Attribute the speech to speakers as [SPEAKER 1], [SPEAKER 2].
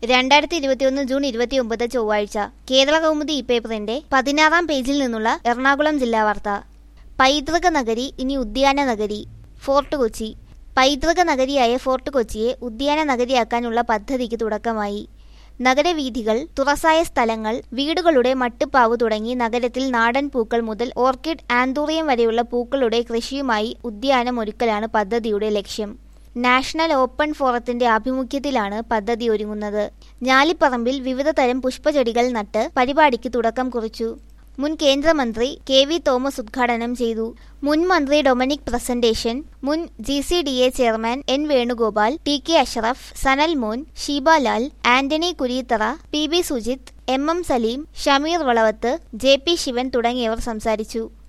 [SPEAKER 1] രണ്ടായിരത്തി ഇരുപത്തിയൊന്ന് ജൂൺ ഇരുപത്തിയൊമ്പത് ചൊവ്വാഴ്ച കേരള കൗമുദി ഈ പേപ്പറിന്റെ പതിനാറാം പേജിൽ നിന്നുള്ള എറണാകുളം ജില്ലാ വാർത്ത പൈതൃക നഗരി ഇനി ഉദ്യാന നഗരി ഫോർട്ട് കൊച്ചി പൈതൃക നഗരിയായ ഫോർട്ട് കൊച്ചിയെ ഉദ്യാന നഗരിയാക്കാനുള്ള പദ്ധതിക്ക് തുടക്കമായി നഗരവീഥികൾ തുറസായ സ്ഥലങ്ങൾ വീടുകളുടെ മട്ടുപ്പാവ് തുടങ്ങി നഗരത്തിൽ നാടൻ പൂക്കൾ മുതൽ ഓർക്കിഡ് ആന്തൂറിയം വരെയുള്ള പൂക്കളുടെ കൃഷിയുമായി ഉദ്യാനം ഒരുക്കലാണ് പദ്ധതിയുടെ ലക്ഷ്യം നാഷണൽ ഓപ്പൺ ഫോറത്തിന്റെ ആഭിമുഖ്യത്തിലാണ് പദ്ധതി ഒരുങ്ങുന്നത് ഞാലിപ്പറമ്പിൽ വിവിധ തരം പുഷ്പചെടികൾ നട്ട് പരിപാടിക്ക് തുടക്കം കുറിച്ചു മുൻ കേന്ദ്രമന്ത്രി കെ വി തോമസ് ഉദ്ഘാടനം ചെയ്തു മുൻ മന്ത്രി ഡൊമിനിക് പ്രസന്റേഷൻ മുൻ G C D A chairman N Venugopal T K Ashraf Sanal Mon Sheebalal Antony Kureethara P B Sujith M M Saleem Shameer Valavath J P Sivan തുടങ്ങിയവർ സംസാരിച്ചു